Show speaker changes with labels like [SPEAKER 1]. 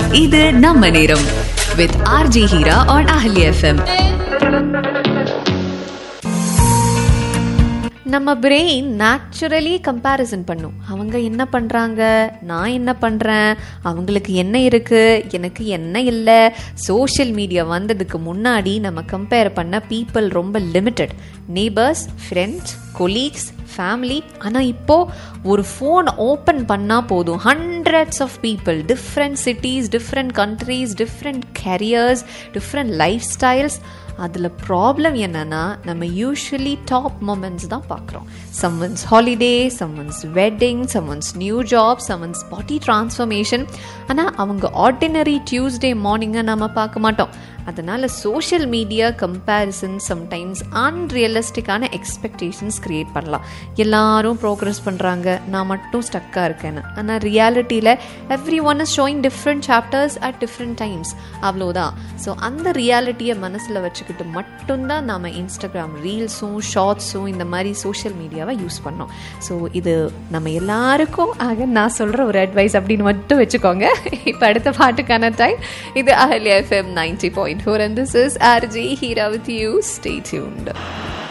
[SPEAKER 1] இது நம்ம நேரம் with RJ Heera on Ahalya FM
[SPEAKER 2] நம்ம பிரெயின் நேச்சுரலி கம்பேரிசன் பண்ணும் அவங்க என்ன பண்ணுறாங்க நான் என்ன பண்ணுறேன் அவங்களுக்கு என்ன இருக்குது எனக்கு என்ன இல்லை சோஷியல் மீடியா வந்ததுக்கு முன்னாடி நம்ம கம்பேர் பண்ண பீப்புள் ரொம்ப limited neighbours friends colleagues family ஆனால் இப்போது ஒரு ஃபோன் ஓப்பன் பண்ணால் போதும் hundreds of people different cities different countries different careers different lifestyles அதில் ப்ராப்ளம் என்னன்னா நம்ம யூஸ்வலி டாப் மூமெண்ட்ஸ் தான் பார்க்குறோம் someone's holiday someone's wedding someone's new job someone's body transformation ஆனால் அவங்க ஆர்டினரி டியூஸ்டே மார்னிங்கை நம்ம பார்க்க மாட்டோம் அதனால் சோஷியல் மீடியா கம்பேரிசன் சம்டைம்ஸ் அன்ரியலிஸ்டிக்கான எக்ஸ்பெக்டேஷன்ஸ் க்ரியேட் பண்ணலாம் எல்லாரும் ப்ரோக்ரஸ் பண்ணுறாங்க நான் மட்டும் ஸ்டக்காக இருக்கேன்னு ஆனால் ரியாலிட்டியில் everyone is showing different chapters at different times அவ்வளோதான் ஸோ அந்த ரியாலிட்டியை மனசில் வச்சுக்கிட்டு மட்டும்தான் நாம் இன்ஸ்டாகிராம் ரீல்ஸும் ஷார்ட்ஸும் இந்த மாதிரி சோஷியல் மீடியாவை யூஸ் பண்ணோம் ஸோ இது நம்ம எல்லாருக்கும் ஆக நான் சொல்கிற ஒரு அட்வைஸ் அப்படின்னு மட்டும் வச்சுக்கோங்க இப்போ அடுத்த பாட்டுக்கான டைம் இது Ahalya FM ninety point four and this is RJ Heera with you stay tuned